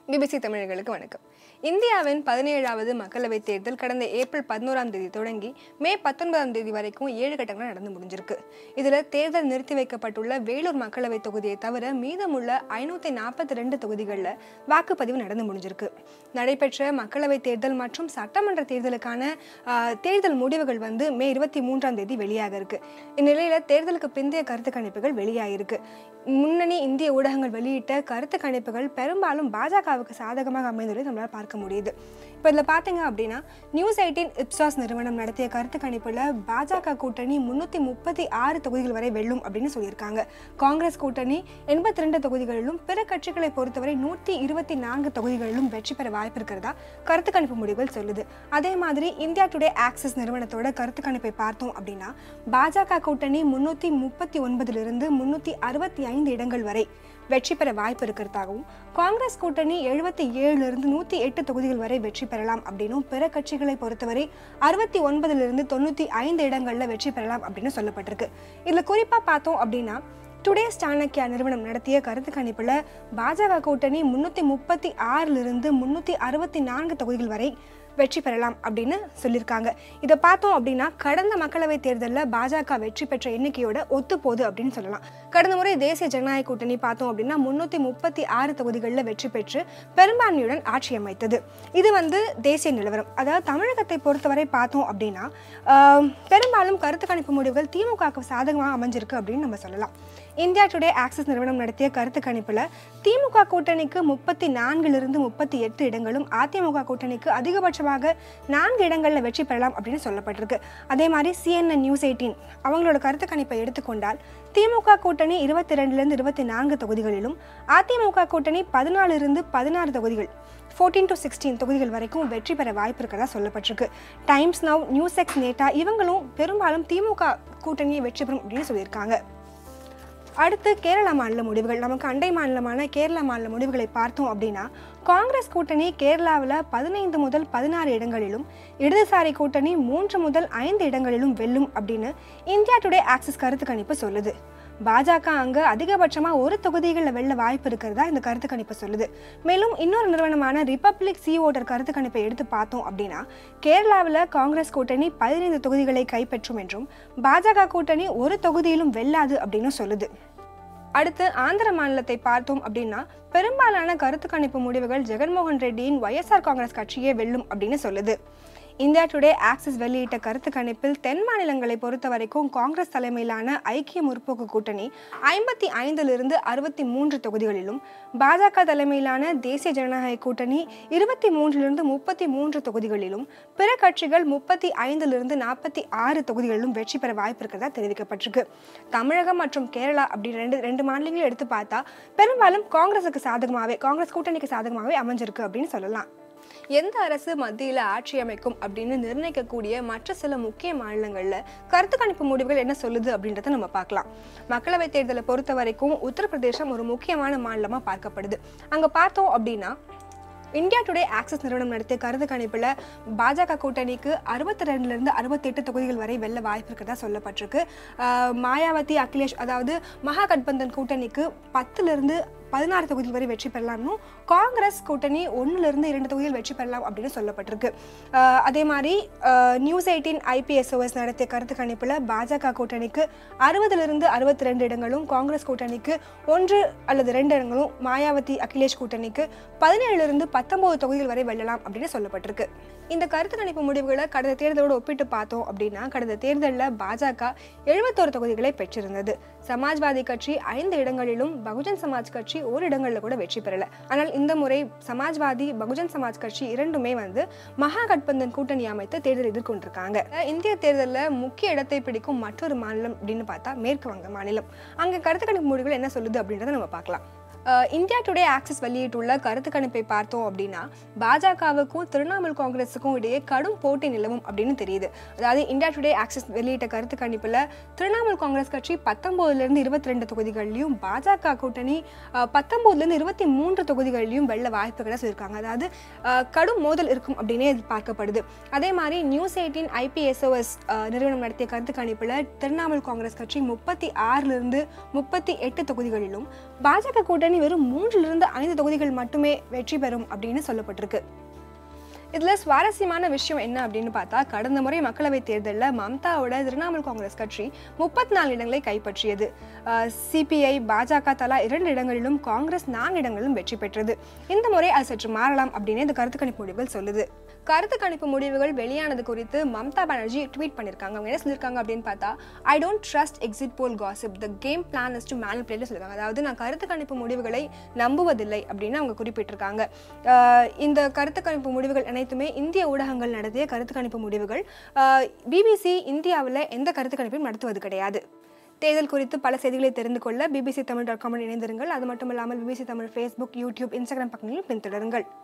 BBC தமிழர்களுக்கு வணக்கம் இந்தியாவின் பதினேழாவது மக்களவைத் தேர்தல் கடந்த ஏப்ரல் பதினோராம் தேதி தொடங்கி மே பத்தொன்பதாம் தேதி வரைக்கும் ஏழு கட்டங்கள் நடந்து முடிஞ்சிருக்கு இதுல தேர்தல் நிறுத்தி வைக்கப்பட்டுள்ள வேலூர் மக்களவைத் தொகுதியை தவிர மீதமுள்ள ஐநூத்தி நாற்பத்தி ரெண்டு தொகுதிகளில் வாக்குப்பதிவு நடந்து முடிஞ்சிருக்கு நடைபெற்ற மக்களவைத் தேர்தல் மற்றும் சட்டமன்ற தேர்தலுக்கான ஆஹ், தேர்தல் முடிவுகள் வந்து மே இருபத்தி மூன்றாம் தேதி வெளியாக இருக்கு இந்நிலையில தேர்தலுக்கு பிந்தைய கருத்து கணிப்புகள் வெளியாகிருக்கு முன்னணி இந்திய ஊடகங்கள் வெளியிட்ட கருத்து கணிப்புகள் பெரும்பாலும் பாஜகவுக்கு சாதகமாக அமைந்துள்ளதை நம்மளால் பார்க்க முடியுது இப்போ இதில் பார்த்தீங்க அப்படின்னா நியூஸ் எயிட்டீன் இப்சாஸ் நிறுவனம் நடத்திய கருத்து கணிப்பில் பாஜக கூட்டணி முன்னூற்றி முப்பத்தி ஆறு தொகுதிகள் வரை வெல்லும் அப்படின்னு சொல்லியிருக்காங்க காங்கிரஸ் கூட்டணி எண்பத்தி ரெண்டு தொகுதிகளிலும் பிற கட்சிகளை பொறுத்தவரை நூற்றி இருபத்தி நான்கு தொகுதிகளிலும் வெற்றி பெற வாய்ப்பு இருக்கிறதா கருத்து கணிப்பு முடிவுகள் சொல்லுது அதே மாதிரி இந்தியா டுடே ஆக்சிஸ் நிறுவனத்தோட கருத்து கணிப்பை பார்த்தோம் அப்படின்னா பாஜக கூட்டணி முன்னூற்றி முப்பத்தி ஒன்பதிலிருந்து முன்னூற்றி அறுபத்தி ஐந்து இடங்கள் வரை வெற்றி பெற வாய்ப்பு இருக்கிறதாகவும் காங்கிரஸ் கூட்டணி எழுபத்தி ஏழுலேருந்து நூற்றி எட்டு தொகுதிகள் வரை வெற்றி பெறலாம் அப்படின்னும் பிற கட்சிகளை பொறுத்தவரை அறுபத்தி ஒன்பதிலிருந்து தொண்ணூற்றி ஐந்து இடங்களில் வெற்றி பெறலாம் அப்படின்னு சொல்லப்பட்டிருக்கு இதில் குறிப்பாக பார்த்தோம் அப்படின்னா டுடேஸ் சாணக்கியா நிறுவனம் நடத்திய கருத்து கணிப்பில் பாஜக கூட்டணி முன்னூற்றி முப்பத்தி ஆறிலிருந்து முன்னூற்றி அறுபத்தி நான்கு தொகுதிகள் வரை வெற்றி பெறலாம் அப்படின்னு சொல்லியிருக்காங்க இதை பார்த்தோம் அப்படின்னா கடந்த மக்களவைத் தேர்தலில் பாஜக வெற்றி பெற்ற எண்ணிக்கையோட ஒத்து போகுது அப்படின்னு சொல்லலாம் கடந்த முறை தேசிய ஜனநாயக கூட்டணி பார்த்தோம் அப்படின்னா முன்னூற்றி முப்பத்தி ஆறு தொகுதிகளில் வெற்றி பெற்று பெரும்பான்மையுடன் ஆட்சி அமைத்தது இது வந்து தேசிய நிலவரம் அதாவது தமிழகத்தை பொறுத்தவரை பார்த்தோம் அப்படின்னா ஆஹ், பெரும்பாலும் கருத்து கணிப்பு முடிவுகள் திமுகவுக்கு சாதகமாக அமைஞ்சிருக்கு அப்படின்னு நம்ம சொல்லலாம் இந்தியா டுடே ஆக்சிஸ் நிறுவனம் நடத்திய கருத்து கணிப்பில் திமுக கூட்டணிக்கு முப்பத்தி நான்கிலிருந்து முப்பத்தி எட்டு இடங்களும் அதிமுக கூட்டணிக்கு அதிகபட்சமாக நான்கு இடங்களில் வெற்றி பெறலாம் அப்படின்னு சொல்லப்பட்டிருக்கு அதே மாதிரி சிஎன்என் நியூஸ் எயிட்டீன் அவங்களோட கருத்து கணிப்பை எடுத்துக்கொண்டால் திமுக கூட்டணி இருபத்தி ரெண்டுலேருந்து இருபத்தி நான்கு தொகுதிகளிலும் அதிமுக கூட்டணி பதினாலிருந்து பதினாறு தொகுதிகள் ஃபோர்டீன் டு சிக்ஸ்டீன் தொகுதிகள் வரைக்கும் வெற்றி பெற வாய்ப்பு இருக்கிறதா சொல்லப்பட்டிருக்கு Times Now News X Neta இவங்களும் பெரும்பாலும் திமுக கூட்டணியை வெற்றி பெறும் அப்படின்னு சொல்லியிருக்காங்க அடுத்து கேரளா மாநில முடிவுகள் நமக்கு அண்டை மாநிலமான கேரளா மாநில முடிவுகளை பார்த்தோம் அப்படின்னா காங்கிரஸ் கூட்டணி கேரளாவில் பதினைந்து முதல் பதினாறு இடங்களிலும் இடதுசாரி கூட்டணி மூன்று முதல் ஐந்து இடங்களிலும் வெல்லும் அப்படின்னு இந்தியா டுடே ஆக்சிஸ் கருத்து கணிப்பு சொல்லுது பாஜக அங்கே அதிகபட்சமாக ஒரு தொகுதிகளில் வெல்ல வாய்ப்பு இருக்கிறதா இந்த கருத்து கணிப்பு சொல்லுது மேலும் இன்னொரு நிறுவனமான ரிப்பப்ளிக் சி ஓட்டர் கருத்து கணிப்பை எடுத்து பார்த்தோம் அப்படின்னா கேரளாவில் காங்கிரஸ் கூட்டணி பதினைந்து தொகுதிகளை கைப்பற்றும் என்றும் பாஜக கூட்டணி ஒரு தொகுதியிலும் வெல்லாது அப்படின்னு சொல்லுது அடுத்து ஆந்திர மாநிலத்தை பார்த்தோம் அப்படின்னா பெரும்பாலான கருத்து கணிப்பு முடிவுகள் ஜெகன்மோகன் ரெட்டியின் ஒய்எஸ்ஆர் காங்கிரஸ் கட்சியே வெல்லும் அப்படின்னு சொல்லுது இந்தியா டுடே ஆக்சிஸ் வெளியிட்ட கருத்து கணிப்பில் தென் மாநிலங்களை பொறுத்த வரைக்கும் காங்கிரஸ் தலைமையிலான ஐக்கிய முற்போக்கு கூட்டணி ஐம்பத்தி ஐந்திலிருந்து அறுபத்தி மூன்று தொகுதிகளிலும் பாஜக தலைமையிலான தேசிய ஜனநாயக கூட்டணி இருபத்தி மூன்றிலிருந்து முப்பத்தி மூன்று தொகுதிகளிலும் பிற கட்சிகள் முப்பத்தி ஐந்திலிருந்து நாற்பத்தி ஆறு தொகுதிகளிலும் வெற்றி பெற வாய்ப்பு இருக்கிறதா தெரிவிக்கப்பட்டிருக்கு தமிழகம் மற்றும் கேரளா அப்படி ரெண்டு ரெண்டு மாநிலங்களும் எடுத்து பார்த்தா பெரும்பாலும் காங்கிரஸுக்கு சாதகமாகவே காங்கிரஸ் கூட்டணிக்கு சாதகமாகவே அமைஞ்சிருக்கு அப்படின்னு சொல்லலாம் எந்த அரசு மத்தியில் ஆட்சி அமைக்கும் அப்படின்னு நிர்ணயிக்கக்கூடிய மற்ற சில முக்கிய மாநிலங்களில் கருத்து கணிப்பு முடிவுகள் என்ன சொல்லுது அப்படின்றத நம்ம பார்க்கலாம் மக்களவைத் தேர்தலை பொறுத்த வரைக்கும் உத்தரப்பிரதேசம் ஒரு முக்கியமான மாநிலமாக பார்க்கப்படுது அங்கே பார்த்தோம் அப்படின்னா இந்தியா டுடே ஆக்சிஸ் நிறுவனம் நடத்திய கருத்து கணிப்பில் பாஜக கூட்டணிக்கு அறுபத்தி ரெண்டுலேருந்து அறுபத்தெட்டு தொகுதிகள் வரை வெல்ல வாய்ப்பு இருக்கிறதா சொல்லப்பட்டிருக்கு ஆஹ் மாயாவதி அகிலேஷ் அதாவது மகா கட்பந்தன் கூட்டணிக்கு பத்துலேருந்து பதினாறு தொகுதிகள் வரை வெற்றி பெறலாம்னு காங்கிரஸ் கூட்டணி ஒன்றுலேருந்து இரண்டு தொகுதிகள் வெற்றி பெறலாம் அப்படின்னு சொல்லப்பட்டிருக்கு ஆஹ் அதே மாதிரி ஆஹ் நியூஸ் எயிட்டீன் ஐபிஎஸ்ஓஎஸ் நடத்திய கருத்து கணிப்பில் பாஜக கூட்டணிக்கு அறுபதுலேருந்து அறுபத்தி ரெண்டு இடங்களும் காங்கிரஸ் கூட்டணிக்கு ஒன்று அல்லது ரெண்டு இடங்களும் மாயாவதி அகிலேஷ் கூட்டணிக்கு பதினேழுலேருந்து பத்தொன்பது தொகுதிகள் வரை வெல்லலாம் அப்படின்னு சொல்லப்பட்டிருக்கு இந்த கருத்து கணிப்பு முடிவுகளை கடந்த தேர்தலோடு ஒப்பிட்டு பார்த்தோம் அப்படின்னா கடந்த தேர்தலில் பாஜக எழுபத்தோரு தொகுதிகளை பெற்றிருந்தது சமாஜ்வாதி கட்சி ஐந்து இடங்களிலும் பகுஜன் சமாஜ் கட்சி ஒரு இடங்களில் கூட வெற்றி பெறல ஆனால் இந்த முறை சமாஜ்வாதி பகுஜன் சமாஜ் கட்சி இரண்டுமே வந்து மகா கட்பந்தன் கூட்டணி அமைத்து தேர்தல் எதிர்கொண்டிருக்காங்க இந்திய தேர்தலில் முக்கிய இடத்தை பிடிக்கும் மற்றொரு மாநிலம் அப்படின்னு பார்த்தா மேற்கு வங்க மாநிலம் அங்கே கருத்து கணிப்பு முடிவுகள் என்ன சொல்லுது அப்படின்றத நம்ம பார்க்கலாம் அஹ் இந்தியா டுடே ஆக்சிஸ் வெளியிட்டுள்ள கருத்து கணிப்பை பார்த்தோம் அப்படின்னா பாஜகவுக்கும் திரிணாமுல் காங்கிரஸுக்கும் இடையே கடும் போட்டி நிலவும் அப்படின்னு தெரியுது அதாவது இந்தியா டுடே ஆக்சிஸ் வெளியிட்ட கருத்து கணிப்பில் திரிணாமுல் காங்கிரஸ் கட்சி பத்தொம்போதுலேருந்து இருபத்தி ரெண்டு தொகுதிகள்லையும் பாஜக கூட்டணி அஹ், பத்தொம்போதுலேருந்து இருபத்தி மூன்று தொகுதிகள்லையும் வெல்ல வாய்ப்புகளை சொல்லியிருக்காங்க அதாவது அஹ், கடும் மோதல் இருக்கும் அப்படின்னே எதிர்பார்க்கப்படுது அதே மாதிரி நியூஸ் எயிட்டீன் ஐபிஎஸ்ஓஎஸ் நிறுவனம் நடத்திய கருத்து கணிப்பில் திரிணாமுல் காங்கிரஸ் கட்சி முப்பத்தி ஆறிலிருந்து முப்பத்தி எட்டு தொகுதிகளிலும் பாஜக கூட்டணி கூட்டணி வெறும் மூன்றிலிருந்து ஐந்து தொகுதிகள் மட்டுமே வெற்றி பெறும் அப்படின்னு சொல்லப்பட்டிருக்கு இதில் சுவாரஸ்யமான விஷயம் என்ன அப்படின்னு பார்த்தா கடந்த முறை மக்களவைத் தேர்தலில் மம்தாவோட திரிணாமுல் காங்கிரஸ் கட்சி முப்பத்தி நாலு இடங்களை கைப்பற்றியது சிபிஐ பாஜக தலா இரண்டு இடங்களிலும் காங்கிரஸ் நான்கு இடங்களிலும் வெற்றி பெற்றது இந்த முறை அது சற்று மாறலாம் அப்படின்னு இந்த கருத்து கணிப்பு முடிவுகள் சொல்லுது கருத்து கணிப்பு முடிவுகள் வெளியானது குறித்து மம்தா பானர்ஜி ட்வீட் பண்ணியிருக்காங்க அவங்க என்ன சொல்லியிருக்காங்க அப்படின்னு பார்த்தா I don't trust exit poll gossip the game plan is to manipulate சொல்லியிருக்காங்க அதாவது நான் கருத்து கணிப்பு முடிவுகளை நம்புவதில்லை அப்படின்னு அவங்க குறிப்பிட்டிருக்காங்க ஆஹ் இந்த கருத்து கணிப்பு முடிவுகள் அனைத்துமே இந்திய ஊடகங்கள் நடத்திய கருத்து கணிப்பு முடிவுகள் பிபிசி இந்தியாவில் எந்த கருத்து கணிப்பையும் நடத்துவது கிடையாது தேர்தல் குறித்து பல செய்திகளை தெரிந்து கொள்ள பிபிசி தமிழ் டாட் காமில் இணைந்திருங்கள் அது மட்டும் இல்லாமல் BBC Tamil Facebook YouTube Instagram பக்கங்களிலும் பின்தொடருங்கள்